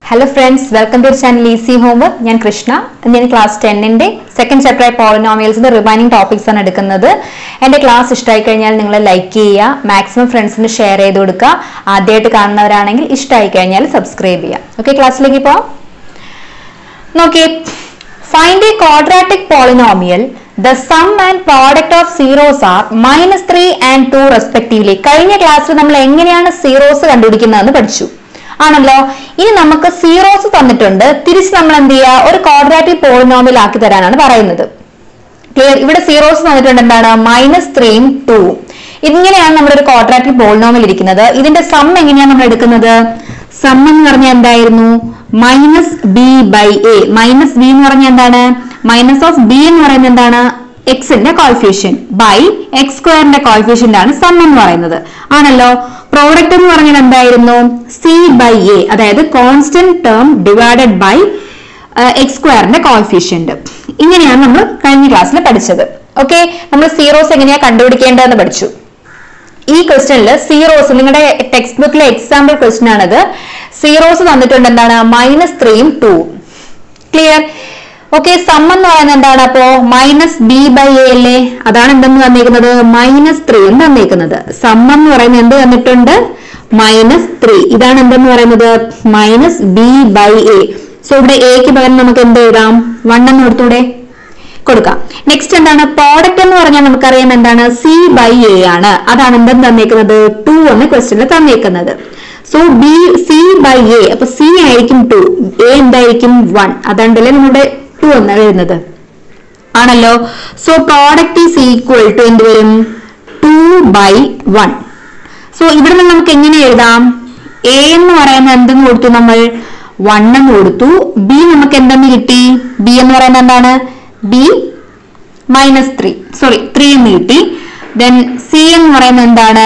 hello friends welcome to channel easy home ഞാൻ കൃഷ്ണ ഞാൻ class ടെന്നിന്റെ second chapter ആയ പോളിനോമിയൽസിന്റെ remaining topics ആണ് എടുക്കുന്നത് എന്റെ ക്ലാസ് ഇഷ്ടമായി കഴിഞ്ഞാൽ നിങ്ങൾ ലൈക്ക് ചെയ്യുക മാക്സിമം ഫ്രണ്ട്സിന് ഷെയർ ചെയ്ത് കൊടുക്കുക ആദ്യമായിട്ട് കാണുന്നവരാണെങ്കിൽ ഇഷ്ടമായി കഴിഞ്ഞാൽ സബ്സ്ക്രൈബ് ചെയ്യുക ഓക്കെ ക്ലാസ്സിലേക്ക് പോവാം നോക്കിയേ find a quadratic polynomial the sum and product of zeros are minus three and two respectively കഴിഞ്ഞ ക്ലാസ്സിൽ നമ്മൾ എങ്ങനെയാണ് സീറോസ് കണ്ടുപിടിക്കുന്നതെന്ന് പഠിച്ചു ആണല്ലോ ഇനി നമുക്ക് സീറോസ് തന്നിട്ടുണ്ട് തിരിച്ച് നമ്മൾ എന്ത് ചെയ്യുക ഒരു ക്വാഡ്രാറ്റിക് പോളിനോമിയൽ ആക്കി തരാനാണ് പറയുന്നത് ക്ലിയർ ഇവിടെ സീറോസ് തന്നിട്ടുണ്ട് എന്താണ് മൈനസ് ത്രീയും ടൂവും ഇങ്ങനെയാണ് നമ്മുടെ ഒരു ക്വാഡ്രാറ്റിക് പോളിനോമിയൽ ഇരിക്കുന്നത് ഇതിന്റെ സം എങ്ങനെയാണ് നമ്മൾ എടുക്കുന്നത് സം എന്ന് പറഞ്ഞാൽ എന്തായിരുന്നു minus b by a minus b എന്ന് പറഞ്ഞാൽ എന്താണ് മൈനസ് ഓഫ് ബി എന്ന് പറയുന്നത് എന്താണ് എക്സിന്റെ കോൾഫിഷ്യൻ ബൈ എക്സ് സ്ക്വയറിന്റെ കോൾഫിഷ്യന്റ് ആണ് സം എന്ന് പറയുന്നത് ആണല്ലോ പ്രോഡക്റ്റ് എന്ന് പറഞ്ഞാൽ എന്തായിരുന്നു സി ബൈ എ അതായത് constant term divided by x സ്ക്വയറിന്റെ കോൾഫിഷ്യന്റ് ഇങ്ങനെയാണ് നമ്മൾ കഴിഞ്ഞ ക്ലാസ്സിൽ പഠിച്ചത് ഓക്കെ നമ്മൾ സീറോസ് എങ്ങനെയാ കണ്ടുപിടിക്കേണ്ടതെന്ന് പഠിച്ചു ഈ ക്വസ്റ്റ്യനിൽ സീറോസ് നിങ്ങളുടെ ടെക്സ്റ്റ് ബുക്കിലെ എക്സാമ്പിൾ ക്വസ്റ്റ്യൻ ആണത് സീറോസ് തന്നിട്ടുണ്ട് എന്താണ് മൈനസ് ത്രീയും ടൂവും ക്ലിയർ ഓക്കെ സം എന്ന് പറയുന്നത് എന്താണ് അപ്പോ മൈനസ് ബി ബൈ എ അല്ലേ അതാണ് എന്തെന്ന് തന്നേക്കുന്നത് മൈനസ് ത്രീ എന്ന് തന്നേക്കുന്നത് സം എന്ന് പറയുന്നത് എന്ത് തന്നിട്ടുണ്ട് മൈനസ് ത്രീ ഇതാണ് എന്തെന്ന് പറയുന്നത് minus b by a so ഇവിടെ എക്ക് പകരം നമുക്ക് എന്ത് എഴുതാം വൺ എന്ന് കൊടുത്തൂടെ കൊടുക്കാം നെക്സ്റ്റ് എന്താണ് പ്രോഡക്റ്റ് എന്ന് പറഞ്ഞാൽ നമുക്കറിയാം എന്താണ് സി ബൈ എ ആണ് അതാണ് എന്തെന്ന് തന്നേക്കുന്നത് ടു എന്ന് ക്വസ്റ്റ്യനിൽ തന്നേക്കുന്നത് so b c by a അപ്പൊ സി ആയിരിക്കും ടു എ എന്തായിരിക്കും വൺ അതാണ്ടല്ലേ നമ്മുടെ ടു എന്ന് എഴുതുന്നത് ആണല്ലോ so product is equal to എന്ത് വരും ടു ബൈ വൺ സോ ഇവിടെ നിന്ന് നമുക്ക് എങ്ങനെ എഴുതാം എ എന്ന് പറയുന്നത് എന്തെന്ന് കൊടുത്തു നമ്മൾ വൺ എന്ന് കൊടുത്തു ബി നമുക്ക് എന്തെന്ന് കിട്ടി ബി എന്ന് പറയുന്നത് എന്താണ് b minus three sorry three എന്ന് കിട്ടി ദെൻ സി എന്ന് പറയുന്നത് എന്താണ്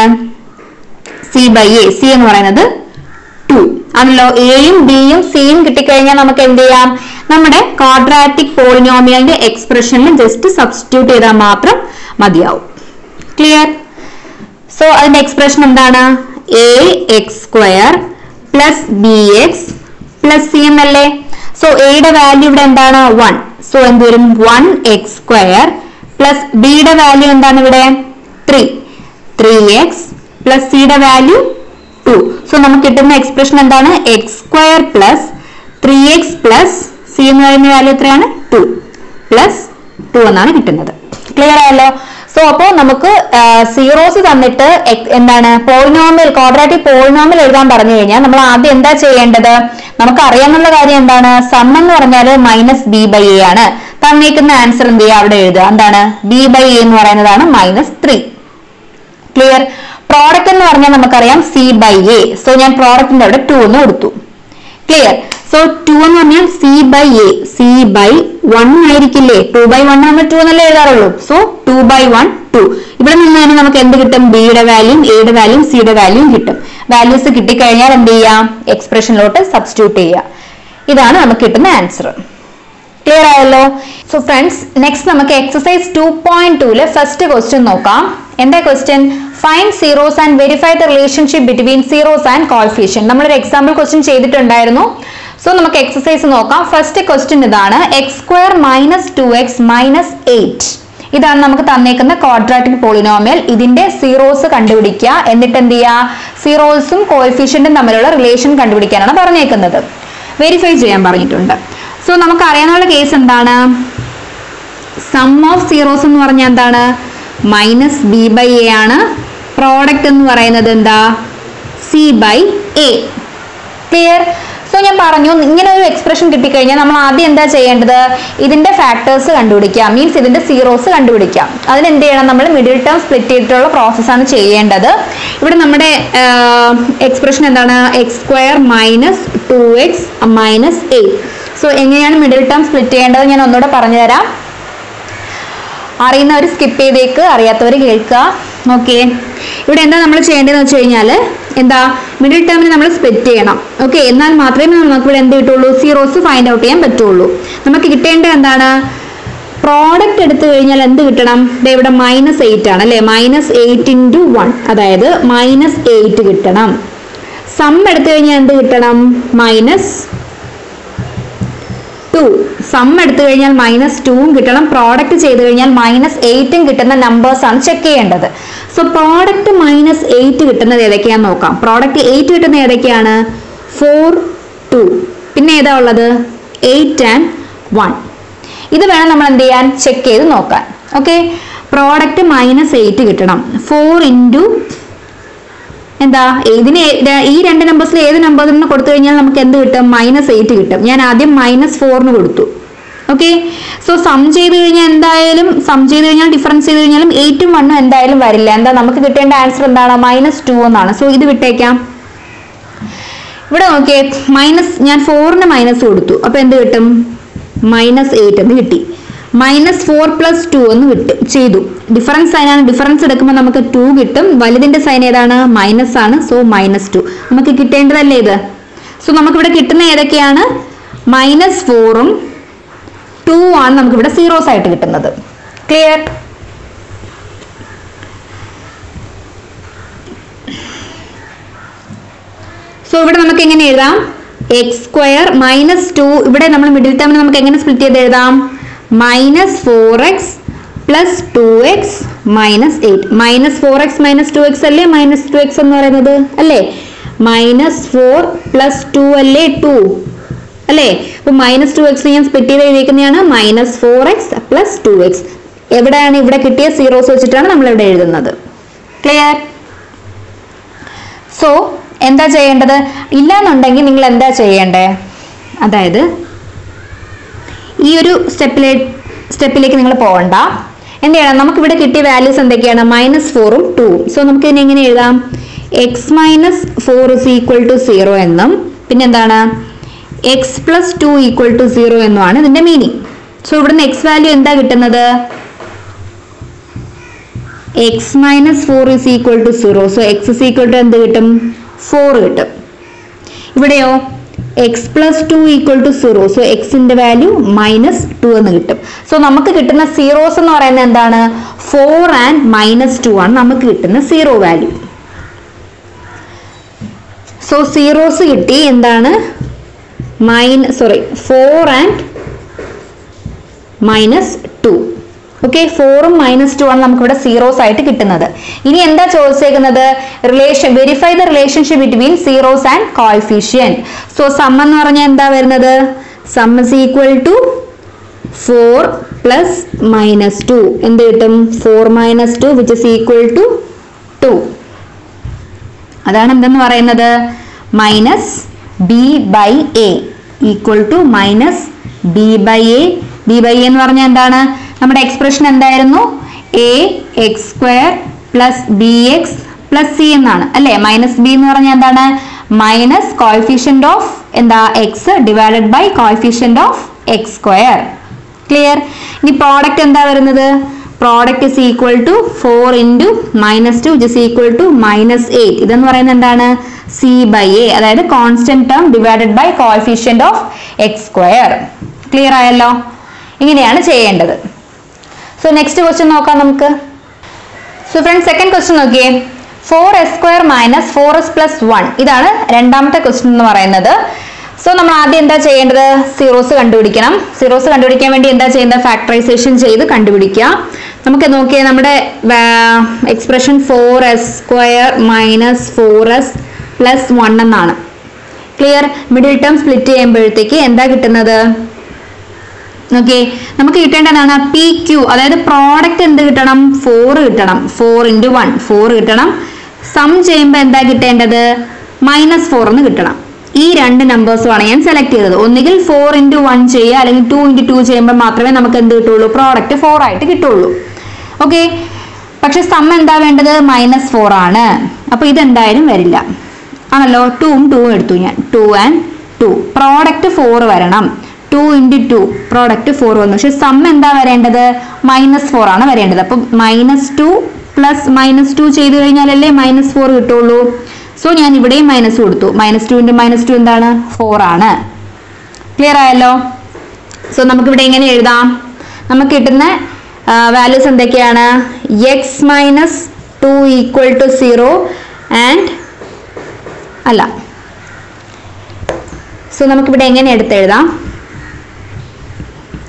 സി ബൈ എ സി എന്ന് പറയുന്നത് ടു ആണല്ലോ എയും ബിയും സിയും കിട്ടിക്കഴിഞ്ഞാൽ നമുക്ക് എന്ത് ചെയ്യാം നമ്മുടെ ക്വാഡ്രാറ്റിക് പോളിനോമിയലിന്റെ എക്സ്പ്രഷനിൽ ജസ്റ്റ് സബ്സ്റ്റിറ്റ്യൂട്ട് ചെയ്താൽ മാത്രം മതിയാവും ക്ലിയർ സോ അതിന്റെ എക്സ്പ്രഷൻ എന്താണ് a x square plus b x plus c എന്നല്ലേ സോ എയുടെ വാല്യൂ ഇവിടെ എന്താണ് വൺ സോ എന്ത് വരും വൺ എക്സ് സ്ക്വയർ പ്ലസ് ബിയുടെ വാല്യൂ എന്താണ് ഇവിടെ ത്രീ ത്രീ എക്സ് പ്ലസ് സിയുടെ വാല്യൂ ടു സോ നമുക്ക് കിട്ടുന്ന എക്സ്പ്രഷൻ എന്താണ് x square plus three x plus c എന്ന് പറയുന്ന വാല്യൂ എത്രയാണ് ടു പ്ലസ് ടു എന്നാണ് കിട്ടുന്നത് ക്ലിയർ ആയല്ലോ സോ അപ്പോൾ നമുക്ക് സീറോസ് തന്നിട്ട് എക്- എന്താണ് പോളിനോമിയൽ ക്വാഡ്രാറ്റിക് പോളിനോമിയൽ എഴുതാൻ പറഞ്ഞു കഴിഞ്ഞാൽ നമ്മൾ ആദ്യം എന്താ ചെയ്യേണ്ടത് നമുക്ക് അറിയാനുള്ള കാര്യം എന്താണ് സം എന്ന് പറഞ്ഞാൽ മൈനസ് ബി ബൈ എ ആണ് തന്നേക്കുന്ന ആൻസർ എന്ത് ചെയ്യുക അവിടെ എഴുതുക എന്താണ് ബി ബൈ എ എന്ന് പറയുന്നതാണ് മൈനസ് ത്രീ ക്ലിയർ പ്രോഡക്റ്റ് എന്ന് പറഞ്ഞാൽ നമുക്കറിയാം സി ബൈ എ സോ ഞാൻ പ്രോഡക്റ്റിന്റെ അവിടെ ടു എന്ന് കൊടുത്തു ക്ലിയർ സോ ടു എന്ന് പറഞ്ഞാൽ c by a c by one ആയിരിക്കില്ലേ ടു ബൈ വൺ നമ്മൾ ടു എന്നല്ലേ എഴുതാറുള്ളൂ so two by one two ഇവിടെ നിന്ന് തന്നെ നമുക്ക് എന്ത് കിട്ടും ബിയുടെ വാല്യൂം എയുടെ വാല്യൂം സിയുടെ വാല്യൂം കിട്ടും വാല്യൂസ് കിട്ടിക്കഴിഞ്ഞാൽ എന്ത് ചെയ്യാം എക്സ്പ്രഷനിലോട്ട് സബ്സ്റ്റിറ്റ്യൂട്ട് ചെയ്യാം ഇതാണ് നമുക്ക് കിട്ടുന്ന ആൻസർ ക്ലിയർ ആയല്ലോ സോ ഫ്രണ്ട്സ് നെക്സ്റ്റ് നമുക്ക് എക്സസൈസ് ടു പോയിന്റ് ടൂല് ഫസ്റ്റ് ക്വസ്റ്റ്യൻ നോക്കാം എന്താ question find zeros and verify the relationship between zeros and coefficient നമ്മളൊരു എക്സാമ്പിൾ ക്വസ്റ്റ്യൻ ചെയ്തിട്ടുണ്ടായിരുന്നു സോ നമുക്ക് എക്സസൈസ് നോക്കാം ഫസ്റ്റ് ക്വസ്റ്റ്യൻ ഇതാണ് x square minus two x minus eight ഇതാണ് നമുക്ക് തന്നേക്കുന്ന ക്വാഡ്രാറ്റിക് പോളിനോമിയൽ ഇതിന്റെ സീറോസ് കണ്ടുപിടിക്കുക എന്നിട്ട് എന്ത് ചെയ്യുക സീറോസും കോഎഫിഷ്യന്റും തമ്മിലുള്ള റിലേഷൻ കണ്ടുപിടിക്കാനാണ് പറഞ്ഞേക്കുന്നത് വെരിഫൈ ചെയ്യാൻ പറഞ്ഞിട്ടുണ്ട് സോ നമുക്ക് അറിയാനുള്ള കേസ് എന്താണ് സം ഓഫ് സീറോസ് എന്ന് പറഞ്ഞാൽ എന്താണ് മൈനസ് ബി ബൈ എ ആണ് പ്രോഡക്റ്റ് എന്ന് പറയുന്നത് എന്താ c by a clear so ഞാൻ പറഞ്ഞു ഇങ്ങനെ ഒരു എക്സ്പ്രഷൻ കിട്ടിക്കഴിഞ്ഞാൽ നമ്മൾ ആദ്യം എന്താ ചെയ്യേണ്ടത് ഇതിന്റെ ഫാക്ടേഴ്സ് കണ്ടുപിടിക്കാം മീൻസ് ഇതിന്റെ സീറോസ് കണ്ടുപിടിക്കാം അതിന് എന്ത് ചെയ്യണം നമ്മൾ മിഡിൽ ടേം സ്പ്ലിറ്റ് ചെയ്തിട്ടുള്ള പ്രോസസ്സാണ് ചെയ്യേണ്ടത് ഇവിടെ നമ്മുടെ എക്സ്പ്രഷൻ എന്താണ് x square minus two x minus eight so എങ്ങനെയാണ് മിഡിൽ ടേം സ്പ്ലിറ്റ് ചെയ്യേണ്ടത് ഞാൻ ഒന്നുകൂടെ പറഞ്ഞുതരാം അറിയുന്നവർ സ്കിപ്പ് ചെയ്തേക്ക് അറിയാത്തവർ കേൾക്കുക ഓക്കെ ഇവിടെ എന്താ നമ്മൾ ചെയ്യേണ്ടതെന്ന് വെച്ച് കഴിഞ്ഞാൽ എന്താ മിഡിൽ ടേമിന് നമ്മൾ സ്പ്ലിറ്റ് ചെയ്യണം ഓക്കെ എന്നാൽ മാത്രമേ നമുക്ക് ഇവിടെ എന്ത് കിട്ടുള്ളൂ സീറോസ് ഫൈൻഡ് ഔട്ട് ചെയ്യാൻ പറ്റുള്ളൂ നമുക്ക് കിട്ടേണ്ടത് എന്താണ് പ്രോഡക്റ്റ് എടുത്തു കഴിഞ്ഞാൽ എന്ത് കിട്ടണം ദേ ഇവിടെ മൈനസ് എയ്റ്റ് ആണ് അല്ലേ മൈനസ് എയ്റ്റ് ഇൻറ്റു വൺ അതായത് മൈനസ് എയ്റ്റ് കിട്ടണം സം എടുത്തു കഴിഞ്ഞാൽ എന്ത് കിട്ടണം മൈനസ് ടു സം എടുത്തു കഴിഞ്ഞാൽ മൈനസ് ടൂവും കിട്ടണം പ്രോഡക്റ്റ് ചെയ്ത് കഴിഞ്ഞാൽ മൈനസ് എയ്റ്റും കിട്ടുന്ന നമ്പേഴ്സ് ആണ് ചെക്ക് ചെയ്യേണ്ടത് സോ പ്രോഡക്റ്റ് മൈനസ് എയ്റ്റ് കിട്ടുന്നത് ഏതൊക്കെയാന്ന് നോക്കാം പ്രോഡക്റ്റ് എയ്റ്റ് കിട്ടുന്ന ഏതൊക്കെയാണ് ഫോർ ടു പിന്നെ ഏതാ ഉള്ളത് എയ്റ്റ് ആൻഡ് വൺ ഇത് വേണം നമ്മൾ എന്ത് ചെയ്യാൻ ചെക്ക് ചെയ്ത് നോക്കാൻ ഓക്കെ പ്രോഡക്റ്റ് മൈനസ് എയ്റ്റ് കിട്ടണം ഫോർ ഇൻറ്റു എന്താ ഇതിന് ഏ- ര- ഈ രണ്ട് നമ്പേഴ്സിൽ ഏത് നമ്പറിന് കൊടുത്തു കഴിഞ്ഞാൽ നമുക്ക് എന്ത് കിട്ടും മൈനസ് എയ്റ്റ് കിട്ടും ഞാൻ ആദ്യം മൈനസ് ഫോറിന് കൊടുത്തു ഓക്കെ സോ സം ചെയ്ത് കഴിഞ്ഞാൽ എന്തായാലും സം ചെയ്ത് കഴിഞ്ഞാൽ ഡിഫറൻസ് ചെയ്ത് കഴിഞ്ഞാലും എയ്റ്റും വണ്ണും എന്തായാലും വരില്ല എന്താ നമുക്ക് കിട്ടേണ്ട ആൻസർ എന്താണ് മൈനസ് ടു എന്നാണ് സോ ഇത് വിട്ടേക്കാം ഇവിടെ നോക്കിയേ മൈനസ് ഞാൻ ഫോറിന് മൈനസ് കൊടുത്തു അപ്പൊ എന്ത് കിട്ടും മൈനസ് എയ്റ്റ് എന്ന് കിട്ടി മൈനസ് ഫോർ പ്ലസ് ടു എന്ന് കിട്ടും ചെയ്തു ഡിഫറൻസ് സൈനാണ് ഡിഫറൻസ് എടുക്കുമ്പോൾ നമുക്ക് ടു കിട്ടും വലുതിന്റെ സൈൻ ഏതാണ് മൈനസ് ആണ് സോ മൈനസ് ടു നമുക്ക് കിട്ടേണ്ടതല്ലേ ഇത് സോ നമുക്കിവിടെ കിട്ടുന്ന ഏതൊക്കെയാണ് മൈനസ് ഫോറും ടു ആണ് നമുക്കിവിടെ സീറോസ് ആയിട്ട് കിട്ടുന്നത് ക്ലിയർ സോ ഇവിടെ നമുക്ക് എങ്ങനെ എഴുതാം എക്സ് സ്ക്വയർ മൈനസ് ടു ഇവിടെ നമ്മൾ മിഡിൽ ടേമിന് നമുക്ക് എങ്ങനെ സ്പ്ലിറ്റ് ചെയ്ത് എഴുതാം minus four x plus two x minus eight minus four x minus two x അല്ലേ മൈനസ് ടു എക്സ് എന്ന് പറയുന്നത് അല്ലേ മൈനസ് ഫോർ പ്ലസ് ടു അല്ലേ ടു അല്ലേ അപ്പൊ മൈനസ് ടു എക്സ് ഞാൻ സ്പ്ലിറ്റ് ചെയ്ത് എഴുതിയിരിക്കുന്നതാണ് minus four x plus two x എവിടെയാണ് ഇവിടെ കിട്ടിയ സീറോസ് വെച്ചിട്ടാണ് നമ്മൾ ഇവിടെ എഴുതുന്നത് ക്ലിയർ സോ എന്താ ചെയ്യേണ്ടത് ഇല്ലാന്നുണ്ടെങ്കിൽ നിങ്ങൾ എന്താ ചെയ്യേണ്ടേ അതായത് ഈ ഒരു സ്റ്റെപ്പിലെ സ്റ്റെപ്പിലേക്ക് നിങ്ങൾ പോകണ്ട എന്ത് ചെയ്യണം നമുക്ക് ഇവിടെ കിട്ടിയ വാല്യൂസ് എന്തൊക്കെയാണ് മൈനസ് ഫോറും ടൂവും സോ നമുക്ക് ഇതിനെ എങ്ങനെ എഴുതാം x minus four is equal to zero എന്നും പിന്നെ എന്താണ് x plus two equal to zero എന്നുമാണ് ഇതിന്റെ മീനിങ് സോ ഇവിടുന്ന് എക്സ് വാല്യൂ എന്താ കിട്ടുന്നത് x minus four is equal to zero so x is equal to എന്ത് കിട്ടും ഫോർ കിട്ടും ഇവിടെയോ x plus two equal to zero so എക്സിന്റെ വാല്യൂ മൈനസ് ടു എന്ന് കിട്ടും സോ നമുക്ക് കിട്ടുന്ന സീറോസ് എന്ന് പറയുന്നത് എന്താണ് ഫോർ ആൻഡ് മൈനസ് ടു ആണ് നമുക്ക് കിട്ടുന്ന സീറോ വാല്യൂ സോ സീറോസ് കിട്ടി എന്താണ് മൈൻ sorry four and minus two okay ഫോറും മൈനസ് ടു ആണ് നമുക്ക് ഇവിടെ സീറോസ് ആയിട്ട് കിട്ടുന്നത് ഇനി എന്താ ചോദിച്ചേക്കുന്നത് relation verify the relationship between zeros and coefficient so sum എന്ന് പറഞ്ഞാൽ എന്താ വരുന്നത് sum is equal to four plus minus two എന്ത് കിട്ടും four minus two which is equal to two അതാണ് എന്തെന്ന് പറയുന്നത് minus b by a equal to minus b by a b by a എന്ന് പറഞ്ഞാൽ എന്താണ് നമ്മുടെ എക്സ്പ്രഷൻ എന്തായിരുന്നു a x square plus b x plus c എന്നാണ് അല്ലെ മൈനസ് ബി എന്ന് പറഞ്ഞാൽ എന്താണ് മൈനസ് കോൾഫിഷ്യന്റ് ഓഫ് എന്താ x divided by coefficient of x square clear ഇനി പ്രോഡക്റ്റ് എന്താ വരുന്നത് product is equal to four into minus two is equal to minus eight ഇതെന്ന് പറയുന്നത് എന്താണ് സി ബൈ എ അതായത് constant term divided by coefficient of x square clear ആയല്ലോ ഇങ്ങനെയാണ് ചെയ്യേണ്ടത് സോ നെക്സ്റ്റ് ക്വസ്റ്റ്യൻ നോക്കാം നമുക്ക് സോ ഫ്രണ്ട് സെക്കൻഡ് ക്വസ്റ്റ്യൻ നോക്കിയേ four s square minus four s plus one ഇതാണ് രണ്ടാമത്തെ ക്വസ്റ്റ്യൻ എന്ന് പറയുന്നത് സോ നമ്മൾ ആദ്യം എന്താ ചെയ്യേണ്ടത് സീറോസ് കണ്ടുപിടിക്കണം സീറോസ് കണ്ടുപിടിക്കാൻ വേണ്ടി എന്താ ചെയ്യേണ്ടത് ഫാക്ടറൈസേഷൻ ചെയ്ത് കണ്ടുപിടിക്കുക നമുക്ക് നോക്കിയാൽ നമ്മുടെ expression four s square minus four s plus one എന്നാണ് ക്ലിയർ മിഡിൽ ടേം സ്പ്ലിറ്റ് ചെയ്യുമ്പോഴത്തേക്ക് എന്താ കിട്ടുന്നത് ഓക്കെ നമുക്ക് കിട്ടേണ്ടതാണ് പി ക്യു അതായത് പ്രോഡക്റ്റ് എന്ത് കിട്ടണം ഫോർ കിട്ടണം ഫോർ ഇൻറ്റു വൺ ഫോർ കിട്ടണം സം ചെയ്യുമ്പോൾ എന്താ കിട്ടേണ്ടത് മൈനസ് ഫോർ എന്ന് കിട്ടണം ഈ രണ്ട് നമ്പേഴ്സുമാണ് ഞാൻ സെലക്ട് ചെയ്തത് ഒന്നുകിൽ ഫോർ ഇൻറ്റു വൺ ചെയ്യുക അല്ലെങ്കിൽ ടു ഇൻറ്റു ടു ചെയ്യുമ്പോൾ മാത്രമേ നമുക്ക് എന്ത് കിട്ടുള്ളൂ പ്രോഡക്റ്റ് ഫോർ ആയിട്ട് കിട്ടുള്ളൂ ഓക്കെ പക്ഷെ സം എന്താ വേണ്ടത് മൈനസ് ഫോർ ആണ് അപ്പൊ ഇതെന്തായാലും വരില്ല ആണല്ലോ ടൂവും ടൂവും എടുത്തു ഞാൻ two and two product four വരണം two into two product four വന്നു പക്ഷെ സം എന്താ വരേണ്ടത് മൈനസ് ഫോർ ആണ് വരേണ്ടത് അപ്പം minus two plus minus two ചെയ്ത് കഴിഞ്ഞാലല്ലേ മൈനസ് ഫോർ കിട്ടുള്ളൂ സോ ഞാൻ ഇവിടെയും മൈനസ് കൊടുത്തു minus two into minus two എന്താണ് ഫോർ ആണ് ക്ലിയർ ആയല്ലോ സോ നമുക്കിവിടെ എങ്ങനെ എഴുതാം നമുക്ക് കിട്ടുന്ന വാല്യൂസ് എന്തൊക്കെയാണ് x minus two equal to zero and അല്ല സോ നമുക്കിവിടെ എങ്ങനെ എടുത്തെഴുതാം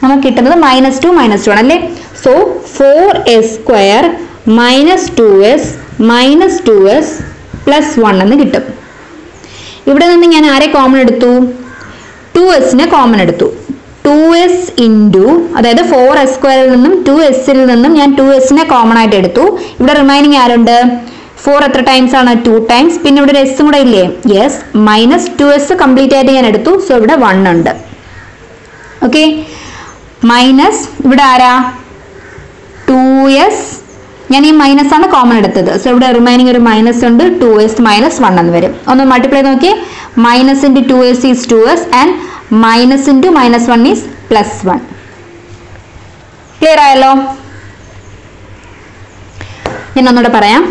നമുക്ക് കിട്ടുന്നത് മൈനസ് ടു മൈനസ് ടു ആണ് അല്ലേ so four s square minus two s minus two s plus one എന്ന് കിട്ടും ഇവിടെ നിന്ന് ഞാൻ ആരെ കോമൺ എടുത്തു ടു എസിനെ കോമൺ എടുത്തു ടു എസ് ഇൻറ്റു അതായത് ഫോർ എസ് സ്ക്വയറിൽ നിന്നും ടു എസിൽ നിന്നും ഞാൻ ടു എസിനെ കോമൺ ആയിട്ട് എടുത്തു ഇവിടെ റിമൈനിങ് ആരുണ്ട് ഫോർ എത്ര ടൈംസ് ആണ് ടു ടൈംസ് പിന്നെ ഇവിടെ ഒരു എസും കൂടെ ഇല്ലേ yes minus two s complete ആയിട്ട് ഞാൻ എടുത്തു സോ ഇവിടെ വൺ ഉണ്ട് ഓക്കെ മൈനസ് ഇവിടെ ആരാ ടു എസ് ഞാൻ ഈ മൈനസ് ആണ് കോമൺ എടുത്തത് സോ ഇവിടെ റിമൈനിങ് ഒരു മൈനസ് ഉണ്ട് ടു എസ് മൈനസ് വൺ എന്ന് വരും ഒന്ന് മൾട്ടിപ്ലൈ നോക്കി minus into two s is two s and minus into minus one is plus one clear ആയല്ലോ ഞാൻ ഒന്നുകൂടെ പറയാം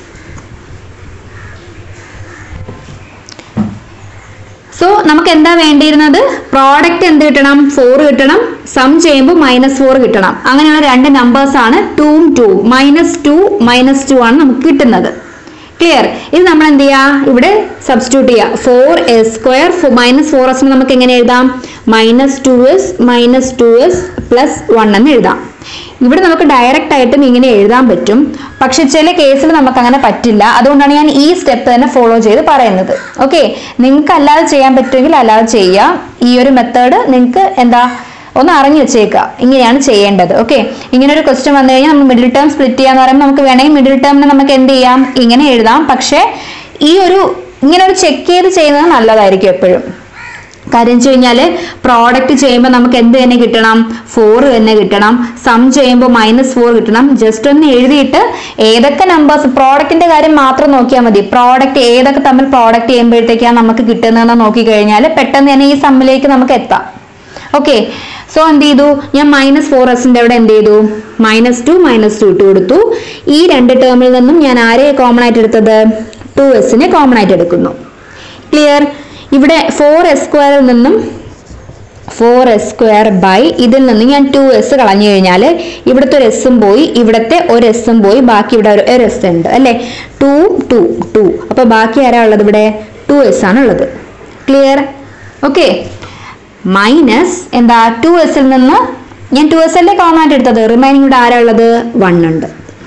സോ നമുക്ക് എന്താ വേണ്ടിയിരുന്നത് പ്രോഡക്റ്റ് എന്ത് കിട്ടണം ഫോർ കിട്ടണം സം ചെയ്യുമ്പോൾ മൈനസ് ഫോർ കിട്ടണം അങ്ങനെയുള്ള രണ്ട് നമ്പേഴ്സ് ആണ് ടൂവും two minus two minus two ആണ് നമുക്ക് കിട്ടുന്നത് ക്ലിയർ ഇത് നമ്മൾ എന്ത് ചെയ്യുക ഇവിടെ സബ്സ്റ്റിറ്റ്യൂട്ട് ചെയ്യുക four s square minus four എസിന് നമുക്ക് എങ്ങനെ എഴുതാം minus two s minus two s plus one എന്ന് എഴുതാം ഇവിടെ നമുക്ക് ഡയറക്റ്റ് ആയിട്ടും ഇങ്ങനെ എഴുതാൻ പറ്റും പക്ഷെ ചില കേസിൽ നമുക്ക് അങ്ങനെ പറ്റില്ല അതുകൊണ്ടാണ് ഞാൻ ഈ സ്റ്റെപ്പ് തന്നെ ഫോളോ ചെയ്ത് പറയുന്നത് ഓക്കെ നിങ്ങൾക്ക് അല്ലാതെ ചെയ്യാൻ പറ്റുമെങ്കിൽ അല്ലാതെ ചെയ്യുക ഈ ഒരു മെത്തേഡ് നിങ്ങൾക്ക് എന്താ ഒന്ന് അറിഞ്ഞു വെച്ചേക്കുക ഇങ്ങനെയാണ് ചെയ്യേണ്ടത് ഓക്കെ ഇങ്ങനെ ഒരു ക്വസ്റ്റ്യൻ വന്നു കഴിഞ്ഞാൽ നമ്മൾ മിഡിൽ ടേം സ്പ്ലിറ്റ് ചെയ്യാന്ന് പറയുമ്പോൾ നമുക്ക് വേണമെങ്കിൽ മിഡിൽ ടേമിന് നമുക്ക് എന്ത് ചെയ്യാം ഇങ്ങനെ എഴുതാം പക്ഷേ ഈ ഒരു ഇങ്ങനെ ഒരു ചെക്ക് ചെയ്ത് ചെയ്യുന്നത് നല്ലതായിരിക്കും എപ്പോഴും കാര്യം വെച്ച് കഴിഞ്ഞാൽ പ്രോഡക്റ്റ് ചെയ്യുമ്പോൾ നമുക്ക് എന്ത് തന്നെ കിട്ടണം ഫോർ തന്നെ കിട്ടണം സം ചെയ്യുമ്പോൾ മൈനസ് ഫോർ കിട്ടണം ജസ്റ്റ് ഒന്ന് എഴുതിയിട്ട് ഏതൊക്കെ നമ്പേഴ്സ് പ്രോഡക്റ്റിന്റെ കാര്യം മാത്രം നോക്കിയാൽ മതി പ്രോഡക്റ്റ് ഏതൊക്കെ തമ്മിൽ പ്രോഡക്റ്റ് ചെയ്യുമ്പോഴത്തേക്കാണ് നമുക്ക് കിട്ടുന്നതെന്ന് നോക്കിക്കഴിഞ്ഞാൽ പെട്ടെന്ന് തന്നെ ഈ സമ്മിലേക്ക് നമുക്ക് എത്താം ഓക്കെ സോ എന്ത് ചെയ്തു ഞാൻ മൈനസ് ഫോർ എസിന്റെ അവിടെ എന്ത് ചെയ്തു മൈനസ് ടു മൈനസ് ടു ഇട്ട് കൊടുത്തു ഈ രണ്ട് ടേമിൽ നിന്നും ഞാൻ ആരെ കോമൺ ആയിട്ട് എടുത്തത് ടു എസിനെ കോമൺ ആയിട്ട് എടുക്കുന്നു ക്ലിയർ ഇവിടെ ഫോർ എസ് സ്ക്വയറിൽ നിന്നും ഫോർ എസ് സ്ക്വയർ ബൈ ഇതിൽ നിന്ന് ഞാൻ ടു എസ് കളഞ്ഞു കഴിഞ്ഞാൽ ഇവിടുത്തെ ഒരു എസ്സും പോയി ഇവിടുത്തെ ഒരു എസ്സും പോയി ബാക്കി ഇവിടെ ഒരു ഒരു എസ് ഉണ്ട് അല്ലേ ടു ടു ടു അപ്പൊ ബാക്കി ആരാ ഉള്ളത് ഇവിടെ ടു എസ് ആണ് ഉള്ളത് ക്ലിയർ ഓക്കെ മൈനസ് എന്താ ടു എസിൽ നിന്ന് ഞാൻ ടു എസ് അല്ലേ കോമൺ ആയിട്ട് എടുത്തത് റിമൈനിങ് ഇവിടെ ആരാ ഉള്ളത് വൺ ഉണ്ട്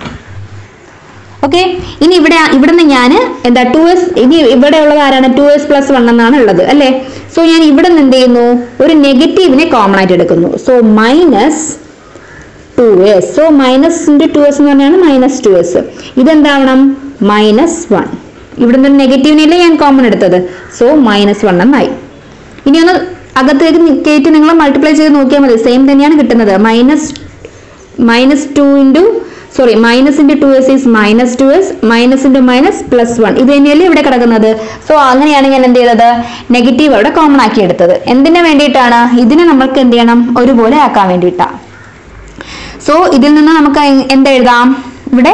ഓക്കെ ഇനി ഇവിടെ ഇവിടുന്ന് ഞാൻ എന്താ ടു എസ് ഇനി ഇവിടെ ഉള്ളത് ആരാണ് ടു എസ് പ്ലസ് വൺ എന്നാണ് ഉള്ളത് അല്ലേ സോ ഞാൻ ഇവിടെ നിന്ന് എന്ത് ചെയ്യുന്നു ഒരു നെഗറ്റീവിനെ കോമൺ ആയിട്ട് എടുക്കുന്നു so minus two s so minus into two s എന്ന് പറഞ്ഞാണ് മൈനസ് ടു എസ് ഇതെന്താവണം മൈനസ് വൺ ഇവിടെ നിന്ന് നെഗറ്റീവിനല്ലേ ഞാൻ കോമൺ എടുത്തത് സോ മൈനസ് വൺ എന്നായി ഇനി ഒന്ന് അകത്തേക്ക് നി- കയറ്റി നിങ്ങൾ മൾട്ടിപ്ലൈ ചെയ്ത് നോക്കിയാൽ മതി സെയിം തന്നെയാണ് കിട്ടുന്നത് minus minus two into sorry minus into two s is minus two s minus into minus plus one ഇത് തന്നെയല്ലേ ഇവിടെ കിടക്കുന്നത് സോ അങ്ങനെയാണ് ഞാൻ എന്ത് ചെയ്തത് നെഗറ്റീവ് അവിടെ കോമൺ ആക്കി എടുത്തത് എന്തിനു വേണ്ടിയിട്ടാണ് ഇതിനെ നമ്മൾക്ക് എന്ത് ചെയ്യണം ഒരുപോലെ ആക്കാൻ വേണ്ടിയിട്ടാണ് സോ ഇതിൽ നിന്ന് നമുക്ക് എ- എന്ത് എഴുതാം ഇവിടെ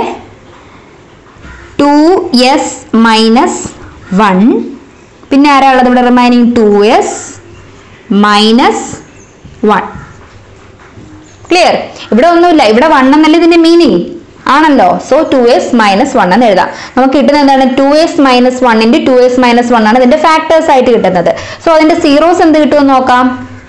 ടു എസ് മൈനസ് വൺ പിന്നെ ആരാ ഉള്ളത് ഇവിടെ remaining two s minus one clear ഇവിടെ ഒന്നുമില്ല ഇവിടെ വൺ എന്നല്ല ഇതിന്റെ മീനിങ് ആണല്ലോ so two s minus one എന്ന് എഴുതാം നമുക്ക് കിട്ടുന്നത് എന്താണ് ടു എസ് മൈനസ് വണ്ണിന്റെ ടു എസ് മൈനസ് വൺ ആണ് ഇതിന്റെ ഫാക്ടേഴ്സ് ആയിട്ട് കിട്ടുന്നത് സോ അതിന്റെ സീറോസ് എന്ത് കിട്ടുമെന്ന് നോക്കാം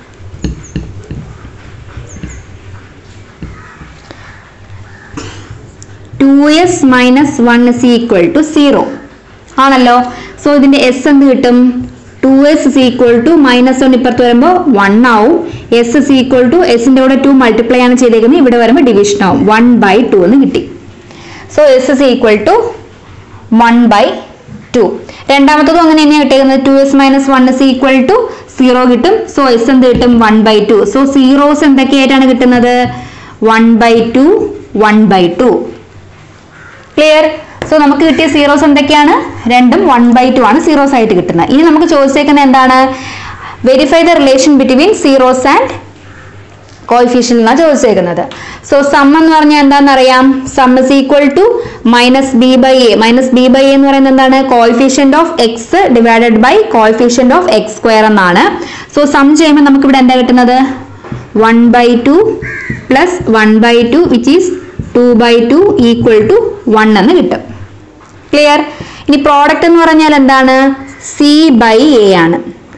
two s minus one is equal to zero ആണല്ലോ സോ ഇതിന്റെ എസ് എന്ത് കിട്ടും two s is equal to minus one ഇപ്പുറത്ത് വരുമ്പോൾ വൺ ആവും എസ് ഇസ് ഈക്വൽ ടു എസിന്റെ കൂടെ ടു മൾട്ടിപ്ലൈ ആണ് ചെയ്തേക്കുന്നത് ഇവിടെ വരുമ്പോൾ ഡിവിഷൻ ആവും വൺ ബൈ ടു എന്ന് കിട്ടി so s is equal to one by two രണ്ടാമത്തതും അങ്ങനെ തന്നെയാണ് കിട്ടിയത് two s minus one is equal to zero കിട്ടും സോ എസ് എന്ത് കിട്ടും one by two so zeros എന്തൊക്കെയായിട്ടാണ് കിട്ടുന്നത് one by two one by two clear so നമുക്ക് കിട്ടിയ സീറോസ് എന്തൊക്കെയാണ് രണ്ടും വൺ ബൈ ടു ആണ് സീറോസ് ആയിട്ട് കിട്ടുന്നത് ഇനി നമുക്ക് ചോദിച്ചേക്കുന്നത് എന്താണ് verify the relation between zeros and coefficient എന്നാണ് ചോദിച്ചേക്കുന്നത് സോ സം എന്ന് പറഞ്ഞാൽ എന്താണെന്നറിയാം sum is equal to minus b by a minus b by എന്ന് പറയുന്നത് എന്താണ് coefficient of x divided by coefficient of x square എന്നാണ് സോ സം ചെയ്യുമ്പോൾ നമുക്ക് ഇവിടെ എന്താ കിട്ടുന്നത് one by two plus one by two which is two by two equal to one എന്ന് കിട്ടും ക്ലിയർ ഇനി പ്രോഡക്റ്റ് എന്ന് പറഞ്ഞാൽ എന്താണ് സി ബൈ എ ആണ്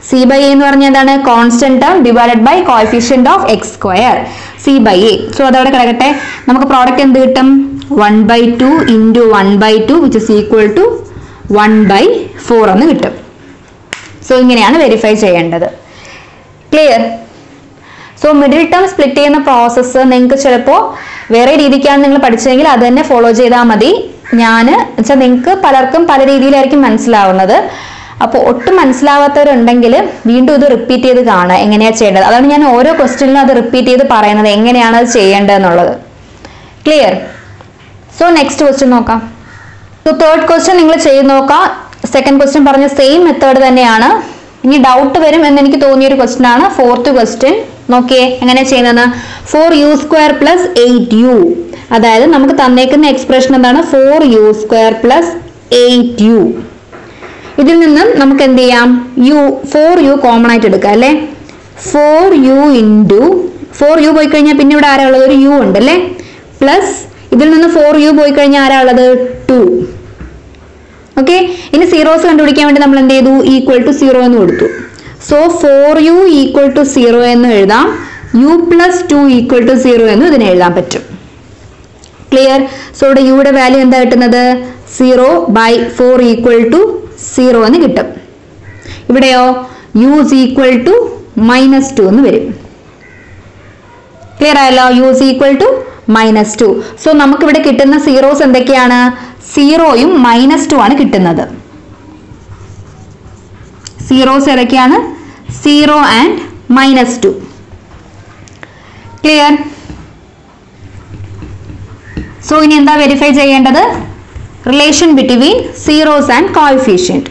സി ബൈ എ എന്ന് പറഞ്ഞാൽ എന്താണ് constant term divided by coefficient of x square c by a so അതവിടെ കിടക്കട്ടെ നമുക്ക് പ്രോഡക്റ്റ് എന്ത് കിട്ടും one by two into one by two which is equal to one by four എന്ന് കിട്ടും സോ ഇങ്ങനെയാണ് വെരിഫൈ ചെയ്യേണ്ടത് clear so middle term split ചെയ്യുന്ന പ്രോസസ്സ് നിങ്ങൾക്ക് ചിലപ്പോൾ വേറെ രീതിക്കാണ് നിങ്ങൾ പഠിച്ചതെങ്കിൽ അത് തന്നെ ഫോളോ ചെയ്താൽ മതി ഞാൻ വെച്ചാൽ നിങ്ങൾക്ക് പലർക്കും പല രീതിയിലായിരിക്കും മനസ്സിലാവുന്നത് അപ്പോൾ ഒട്ടും മനസ്സിലാവാത്തവരുണ്ടെങ്കിൽ വീണ്ടും ഇത് റിപ്പീറ്റ് ചെയ്ത് കാണുക എങ്ങനെയാണ് ചെയ്യേണ്ടത് അതാണ് ഞാൻ ഓരോ ക്വസ്റ്റ്യനിലും അത് റിപ്പീറ്റ് ചെയ്ത് പറയുന്നത് എങ്ങനെയാണ് അത് ചെയ്യേണ്ടതെന്നുള്ളത് ക്ലിയർ സോ നെക്സ്റ്റ് ക്വസ്റ്റ്യൻ നോക്കാം സോ തേർഡ് ക്വസ്റ്റ്യൻ നിങ്ങൾ ചെയ്ത് നോക്കാം സെക്കൻഡ് ക്വസ്റ്റ്യൻ പറഞ്ഞ സെയിം മെത്തേഡ് തന്നെയാണ് ഇനി ഡൗട്ട് വരും എന്ന് എനിക്ക് തോന്നിയ ഒരു ക്വസ്റ്റ്യൻ ആണ് ഫോർത്ത് ക്വസ്റ്റ്യൻ നോക്കിയേ എങ്ങനെ ചെയ്യുന്നത് four u square plus eight u അതായത് നമുക്ക് തന്നേക്കുന്ന എക്സ്പ്രഷൻ എന്താണ് four u square plus eight u ഇതിൽ നിന്നും നമുക്ക് എന്ത് ചെയ്യാം യു ഫോർ യു കോമൺ ആയിട്ട് എടുക്കാം അല്ലേ four u into four u പോയി കഴിഞ്ഞാൽ പിന്നെ ഇവിടെ ആരാ ഉള്ളത് ഒരു യു ഉണ്ട് അല്ലേ പ്ലസ് ഇതിൽ നിന്ന് ഫോർ യു പോയി കഴിഞ്ഞാൽ ആരാ ഉള്ളത് ടു ഓക്കെ ഇനി സീറോസ് കണ്ടുപിടിക്കാൻ വേണ്ടി നമ്മൾ എന്ത് ചെയ്തു ഈക്വൽ ടു സീറോ എന്ന് കൊടുത്തു so for u equal to zero എന്ന് എഴുതാം u plus two equal to zero എന്ന് ഇതിന് എഴുതാൻ പറ്റും ക്ലിയർ സോ ഇവിടെ യുടെ വാല്യൂ എന്താ കിട്ടുന്നത് zero by four equal to zero എന്ന് കിട്ടും ഇവിടെയോ u is equal to minus two എന്ന് വരും ക്ലിയർ ആയല്ലോ u is equal to minus two so നമുക്കിവിടെ കിട്ടുന്ന സീറോസ് എന്തൊക്കെയാണ് സീറോയും മൈനസ് ടു ആണ് കിട്ടുന്നത് സീറോസ് ഏതൊക്കെയാണ് zero and minus two clear so ഇനി എന്താ വെരിഫൈ ചെയ്യേണ്ടത് relation between zeros and coefficient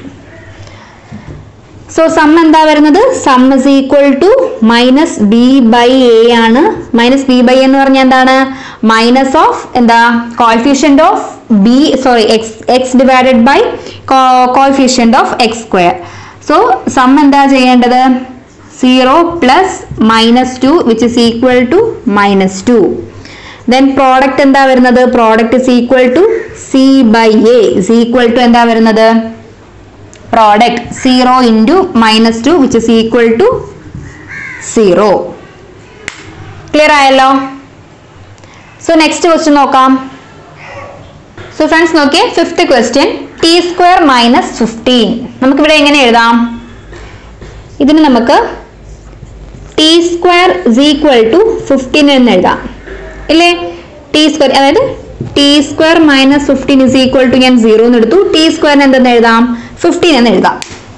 so sum എന്താ വരുന്നത് sum is equal to minus b by a ആണ് മൈനസ് ബി ബൈ എന്ന് പറഞ്ഞാൽ എന്താണ് മൈനസ് ഓഫ് എന്താ coefficient of b sorry x x divided by coefficient of x square so sum എന്താ ചെയ്യേണ്ടത് zero plus minus two which is equal to minus two then product എന്താ വരുന്നത് product is equal to c by a is equal to എന്താ വരുന്നത് product zero into minus two which is equal to zero clear ആയല്ലോ so next question നോക്കാം so friends നോക്കിയേ fifth question t square minus fifteen നമുക്കിവിടെ എങ്ങനെ എഴുതാം ഇതിന് നമുക്ക് t square is equal to fifteen എന്ന് എഴുതാം ഇല്ലേ ടി സ്ക്വയർ അതായത് t square minus fifteen is equal to ഞാൻ സീറോ എന്ന് എടുത്തു ടി സ്ക്വയറിന് എന്തെന്ന് എഴുതാം ഫിഫ്റ്റീൻ എന്ന് എഴുതാം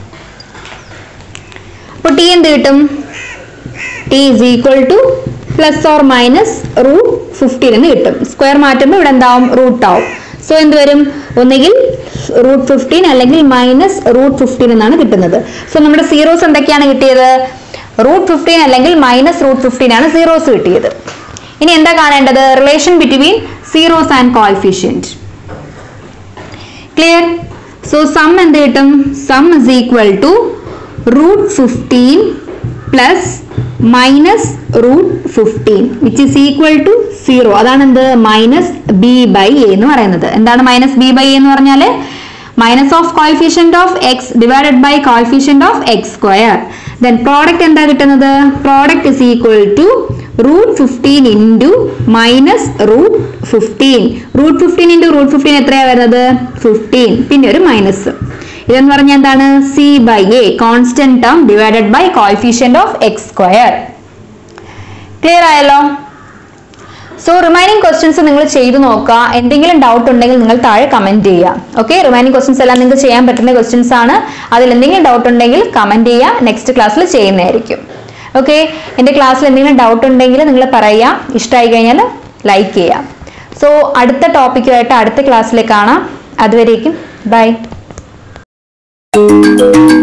അപ്പോൾ ടി എന്ത് കിട്ടും t is equal to plus or minus root fifteen എന്ന് കിട്ടും സ്ക്വയർ മാറ്റുമ്പോൾ ഇവിടെ എന്താവും റൂട്ട് ആവും സോ എന്ത് വരും ഒന്നുകിൽ റൂട്ട് ഫിഫ്റ്റീൻ അല്ലെങ്കിൽ മൈനസ് റൂട്ട് ഫിഫ്റ്റീൻ എന്നാണ് കിട്ടുന്നത് സോ നമ്മുടെ സീറോസ് എന്തൊക്കെയാണ് കിട്ടിയത് റൂട്ട് ഫിഫ്റ്റീൻ അല്ലെങ്കിൽ മൈനസ് റൂട്ട് ഫിഫ്റ്റീൻ ആണ് സീറോസ് കിട്ടിയത് ഇനി എന്താ കാണേണ്ടത് relation between zeros and coefficient clear so sum എന്ത് കിട്ടും sum is equal to root fifteen plus minus root fifteen which is equal to zero അതാണ് എന്ത് മൈനസ് ബി ബൈ എ എന്ന് പറയുന്നത് എന്താണ് മൈനസ് ബി ബൈ എ എന്ന് പറഞ്ഞാൽ minus of coefficient of x divided by coefficient of x square then product എന്താ കിട്ടുന്നത് product is equal to root fifteen into minus root fifteen root fifteen into root fifteen എത്രയാ വരുന്നത് fifteen പിന്നെ ഒരു minus ഇതെന്ന് പറഞ്ഞാൽ എന്താണ് c by a constant term divided by coefficient of x square clear ആയല്ലോ സോ റിമൈനിങ് ക്വസ്റ്റ്യൻസ് നിങ്ങൾ ചെയ്തു നോക്കുക എന്തെങ്കിലും ഡൗട്ട് ഉണ്ടെങ്കിൽ നിങ്ങൾ താഴെ കമന്റ് ചെയ്യുക ഓക്കെ റിമൈനിങ് ക്വസ്റ്റ്യൻസ് എല്ലാം നിങ്ങൾക്ക് ചെയ്യാൻ പറ്റുന്ന ക്വസ്റ്റ്യൻസ് ആണ് അതിൽ എന്തെങ്കിലും ഡൗട്ട് ഉണ്ടെങ്കിൽ കമന്റ് ചെയ്യുക നെക്സ്റ്റ് ക്ലാസ്സിൽ ചെയ്യുന്നതായിരിക്കും ഓക്കെ എൻ്റെ ക്ലാസ്സിൽ എന്തെങ്കിലും ഡൗട്ട് ഉണ്ടെങ്കിൽ നിങ്ങൾ പറയുക ഇഷ്ടമായി കഴിഞ്ഞാൽ ലൈക്ക് ചെയ്യുക സോ അടുത്ത ടോപ്പിക്കുമായിട്ട് അടുത്ത ക്ലാസ്സിൽ കാണാം അതുവരേക്കും ബൈ